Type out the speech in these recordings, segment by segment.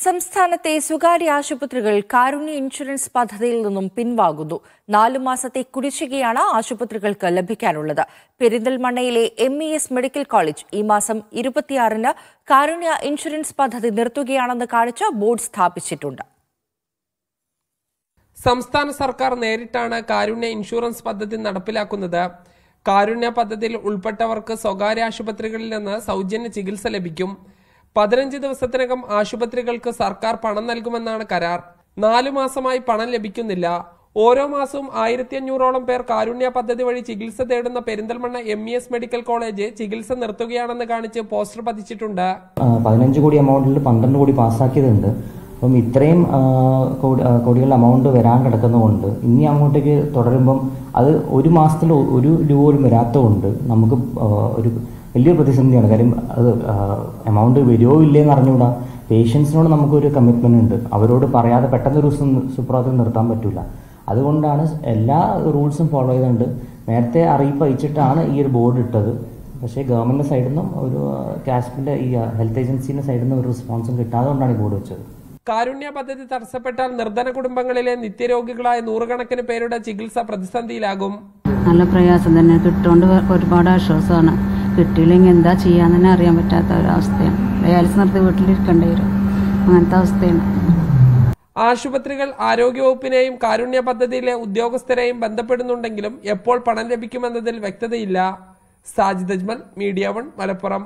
സംസ്ഥാനത്തെ സ്വകാര്യ ആശുപത്രികൾ കാരുണ്യ ഇൻഷുറൻസ് പദ്ധതിയിൽ നിന്നും പിൻവാങ്ങുന്നു നാലു മാസത്തെ കുടിശ്ശികയാണ് ആശുപത്രികൾക്ക് ലഭിക്കാനുള്ളത് പെരിന്തൽമണ്ണയിലെ M E S medical college ഈ മാസം ഇരുപത്തിയാറിന് കാരുണ്യ ഇൻഷുറൻസ് പദ്ധതി നിർത്തുകയാണെന്ന് കാണിച്ച് ബോർഡ് സ്ഥാപിച്ചിട്ടുണ്ട് സംസ്ഥാന സർക്കാർ നേരിട്ടാണ് കാരുണ്യ ഇൻഷുറൻസ് പദ്ധതി നടപ്പിലാക്കുന്നത് കാരുണ്യ പദ്ധതിയിൽ ഉൾപ്പെട്ടവർക്ക് സ്വകാര്യ ആശുപത്രികളിൽ നിന്ന് സൗജന്യ ചികിത്സ ലഭിക്കും പതിനഞ്ച് ദിവസത്തിനകം ആശുപത്രികൾക്ക് സർക്കാർ പണം നൽകുമെന്നാണ് കരാർ നാലു മാസമായി പണം ലഭിക്കുന്നില്ല ഓരോ മാസവും ആയിരത്തി അഞ്ഞൂറോളം പേർ കാരുണ്യ പദ്ധതി വഴി ചികിത്സ തേടുന്ന Perinthalmanna M E S medical college ചികിത്സ നിർത്തുകയാണെന്ന് കാണിച്ച് പോസ്റ്റർ പതിച്ചിട്ടുണ്ട് ആ, പതിനഞ്ച് കോടി എമൗണ്ടിൽ പന്ത്രണ്ട് കോടി പാസ്സാക്കിയതുണ്ട് അപ്പം ഇത്രയും ആ, കോടി ആ, കോടികളുടെ എമൗണ്ട് വരാൻ കിടക്കുന്നതുകൊണ്ട് ഇനി അങ്ങോട്ടേക്ക് തുടരുമ്പം അത് ഒരു മാസത്തിൽ ഒ- ഒരു രൂപ പോലും വരാത്തതുകൊണ്ട് നമുക്ക് ആ, ഒരു വലിയൊരു പ്രതിസന്ധിയാണ് കാര്യം അത് എമൗണ്ട് വരുമോ ഇല്ലേ എന്ന് അറിഞ്ഞുകൂടാ പേഷ്യൻസിനോട് നമുക്കൊരു കമ്മിറ്റ്മെന്റ് ഉണ്ട് അവരോട് പറയാതെ പെട്ടെന്ന് ഒരു ദിവസം സുപ്രഭാതത്തിൽ നിർത്താൻ പറ്റില്ല അതുകൊണ്ടാണ് എല്ലാ റൂൾസും ഫോളോ ചെയ്തുകൊണ്ട് നേരത്തെ അറിയിപ്പ് അയച്ചിട്ടാണ് ഈ ഒരു ബോർഡ് ഇട്ടത് പക്ഷേ ഗവൺമെന്റ് സൈഡിൽ നിന്നും ഒരു കാസ്പിന്റെ ഈ ഹെൽത്ത് ഏജൻസിന്റെ സൈഡിൽ നിന്നും ഒരു റെസ്പോൺസും കിട്ടാതെ കൊണ്ടാണ് ഈ ബോർഡ് വെച്ചത് കാരുണ്യ പദ്ധതി തടസ്സപ്പെട്ടാൽ നിർധന കുടുംബങ്ങളിലെ നിത്യരോഗികളായ നൂറുകണക്കിന് പേരുടെ ചികിത്സ പ്രതിസന്ധിയിലാകും നല്ല പ്രയാസം തന്നെ കിട്ടുകൊണ്ട് ഒരുപാട് ആശ്വാസമാണ് കിട്ടിയില്ലെങ്കിൽ എന്താ ചെയ്യാന്ന് തന്നെ അറിയാൻ പറ്റാത്ത ഒരവസ്ഥയാണ് ഡയാലിസിസ് നിർത്തി വീട്ടിലിരിക്കേണ്ടി വരും അങ്ങനത്തെ അവസ്ഥയാണ് ആശുപത്രികൾ ആരോഗ്യവകുപ്പിനെയും കാരുണ്യ പദ്ധതിയിലെ ഉദ്യോഗസ്ഥരെയും ബന്ധപ്പെടുന്നുണ്ടെങ്കിലും എപ്പോൾ പണം ലഭിക്കുമെന്നതിൽ വ്യക്തതയില്ല Sajid Ajmal media one Malappuram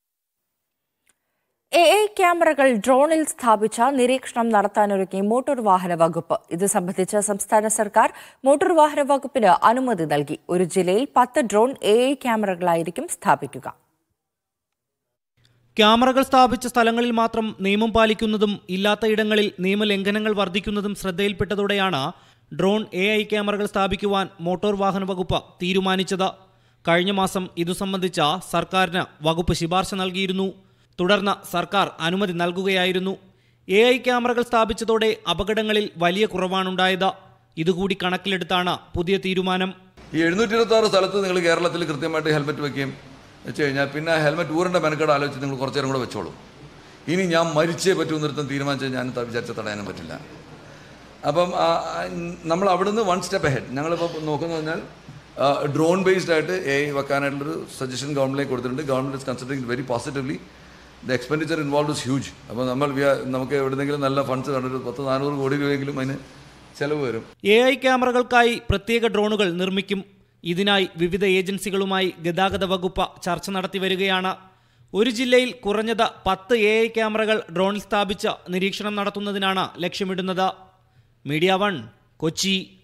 A I ക്യാമറകൾ ഡ്രോണിൽ സ്ഥാപിച്ച നിരീക്ഷണം നടത്താനൊരുക്കി മോട്ടോർ വാഹന വകുപ്പ് ഇത് സംബന്ധിച്ച് സംസ്ഥാന സർക്കാർ മോട്ടോർ വാഹന വകുപ്പിന് അനുമതി നൽകി ഒരു ജില്ലയിൽ പത്ത് ഡ്രോൺ എ ഐ ക്യാമറകളായിരിക്കും സ്ഥാപിക്കുക ക്യാമറകൾ സ്ഥാപിച്ച സ്ഥലങ്ങളിൽ മാത്രം നിയമം പാലിക്കുന്നതും ഇല്ലാത്ത ഇടങ്ങളിൽ നിയമലംഘനങ്ങൾ വർദ്ധിക്കുന്നതും ശ്രദ്ധയിൽപ്പെട്ടതോടെയാണ് ഡ്രോൺ എ ഐ ക്യാമറകൾ സ്ഥാപിക്കുവാൻ മോട്ടോർ വാഹന വകുപ്പ് തീരുമാനിച്ചത് കഴിഞ്ഞ മാസം ഇതു സംബന്ധിച്ച സർക്കാരിന് വകുപ്പ് ശുപാർശ നൽകിയിരുന്നു തുടർന്ന് സർക്കാർ അനുമതി നൽകുകയായിരുന്നു എ ഐ ക്യാമറകൾ സ്ഥാപിച്ചതോടെ അപകടങ്ങളിൽ വലിയ കുറവാണുണ്ടായത് ഇതുകൂടി കണക്കിലെടുത്താണ് പുതിയ തീരുമാനം ഈ എഴുന്നൂറ്റി ഇരുപത്തി ആറ് സ്ഥലത്ത് നിങ്ങൾ കേരളത്തിൽ കൃത്യമായിട്ട് ഹെൽമെറ്റ് വെക്കുകയും വെച്ച് കഴിഞ്ഞാൽ പിന്നെ ഹെൽമെറ്റ് ഊരേണ്ട മെനക്കേട് ആലോചിച്ച് നിങ്ങൾ കുറച്ച് നേരം കൂടെ വെച്ചോളൂ ഇനി ഞാൻ മരിച്ചേ പറ്റൂ നിർത്തം തീരുമാനിച്ചാൽ ഞാൻ ത- വിചാരിച്ച തടയാനും പറ്റില്ല അപ്പം ആ, ആ, നമ്മൾ അവിടുന്ന് വൺ സ്റ്റെപ്പ് ഹെഡ് ഞങ്ങളിപ്പോൾ നോക്കുന്നത് പറഞ്ഞാൽ ഡ്രോൺ ബേസ്ഡ് ആയിട്ട് എ വെക്കാനായിട്ടുള്ളൊരു സജഷൻ ഗവൺമെൻറ്റിലേക്ക് കൊടുത്തിട്ടുണ്ട് government is considering very positively the expenditure involve is huge അപ്പോൾ നമ്മൾ we are- നമുക്ക് എവിടെയെങ്കിലും നല്ല ഫണ്ട്സ് കണ്ടിട്ട് പത്ത് നാനൂറ് കോടി രൂപയെങ്കിലും അതിന് ചിലവ് വരും എ ഐ ക്യാമറകൾക്കായി പ്രത്യേക ഡ്രോണുകൾ നിർമ്മിക്കും ഇതിനായി വിവിധ ഏജൻസികളുമായി ഗതാഗത വകുപ്പ് ചർച്ച നടത്തി വരികയാണ് ഒരു ജില്ലയിൽ കുറഞ്ഞത് പത്ത് എ ഐ ക്യാമറകൾ ഡ്രോണിൽ സ്ഥാപിച്ച് നിരീക്ഷണം നടത്തുന്നതിനാണ് ലക്ഷ്യമിടുന്നത് മീഡിയ വൺ കൊച്ചി